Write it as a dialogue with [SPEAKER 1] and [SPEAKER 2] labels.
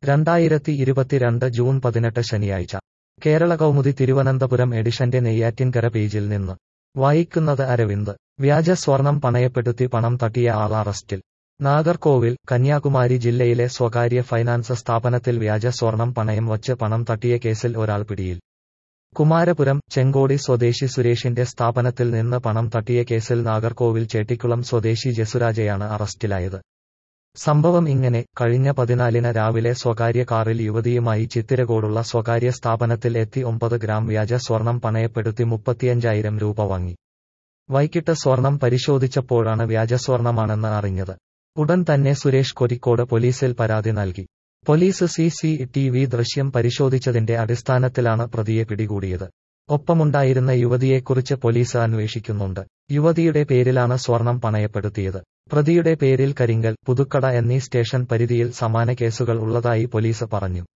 [SPEAKER 1] രണ്ടായിരത്തി ഇരുപത്തിരണ്ട് ജൂൺ പതിനെട്ട് ശനിയാഴ്ച കേരള കൗമുദി തിരുവനന്തപുരം എഡിഷന്റെ നെയ്യാറ്റിൻകര പേജിൽ നിന്ന് വായിക്കുന്നത് അരവിന്ദ് വ്യാജ സ്വർണം പണയപ്പെടുത്തി പണം തട്ടിയ ആൾ അറസ്റ്റിൽ നാഗർകോവിൽ കന്യാകുമാരി ജില്ലയിലെ സ്വകാര്യ ഫൈനാൻസ് സ്ഥാപനത്തിൽ വ്യാജ സ്വർണം പണയം വച്ച് പണം തട്ടിയ കേസിൽ ഒരാൾ പിടിയിൽ കുമാരപുരം ചെങ്കോടി സ്വദേശി സുരേഷിന്റെ സ്ഥാപനത്തിൽ നിന്ന് പണം തട്ടിയ കേസിൽ നാഗർകോവിൽ ചേട്ടിക്കുളം സ്വദേശി ജസുരാജയാണ് അറസ്റ്റിലായത് സംഭവം ഇങ്ങനെ കഴിഞ്ഞ പതിനാലിന് രാവിലെ സ്വകാര്യ കാറിൽ യുവതിയുമായി ചിത്തിരകോടുള്ള സ്വകാര്യ സ്ഥാപനത്തിൽ എത്തി ഒമ്പത് ഗ്രാം വ്യാജ സ്വർണം പണയപ്പെടുത്തി മുപ്പത്തിയഞ്ചായിരം രൂപ വാങ്ങി വൈകിട്ട് സ്വർണം പരിശോധിച്ചപ്പോഴാണ് വ്യാജ സ്വർണമാണെന്ന് അറിഞ്ഞത് ഉടൻ തന്നെ സുരേഷ് കൊരിക്കോട് പോലീസിൽ പരാതി നൽകി police C C T V ദൃശ്യം പരിശോധിച്ചതിന്റെ അടിസ്ഥാനത്തിലാണ് പ്രതിയെ പിടികൂടിയത് ഒപ്പമുണ്ടായിരുന്ന യുവതിയെക്കുറിച്ച് പോലീസ് അന്വേഷിക്കുന്നുണ്ട് യുവതിയുടെ പേരിലാണ് സ്വർണം പണയപ്പെടുത്തിയത് പ്രതിയുടെ പേരിൽ കരിങ്കൽ പുതുക്കട എന്നീ സ്റ്റേഷൻ പരിധിയിൽ സമാന കേസുകൾ ഉള്ളതായി പോലീസ് പറഞ്ഞു